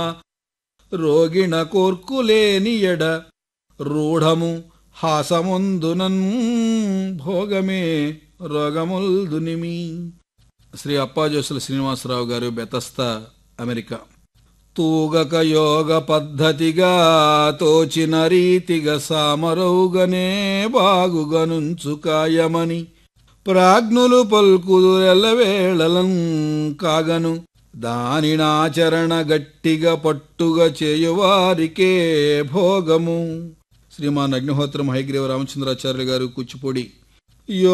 రోగిణ కోర్కులేని ఎడ రూఢము హాసముందునన్ భోగమే రోగముల్దునిమి శ్రీ అప్పాజోసుల శ్రీనివాసరావు గారు బెతస్త అమెరికా తూగక యోగ పద్ధతిగా తోచిన రీతిగా సామరౌగనే బాగుగనుంచు కాయమని ప్రాజ్ఞులు పల్కుదు ఎల్లవేళలం కాగను దానినాచరణ గట్టిగా పట్టుగా చేయువారికే భోగము శ్రీమాన్ అగ్నిహోత్రం హైగ్రీవ రామచంద్రాచార్యులు గారు కూచిపూడి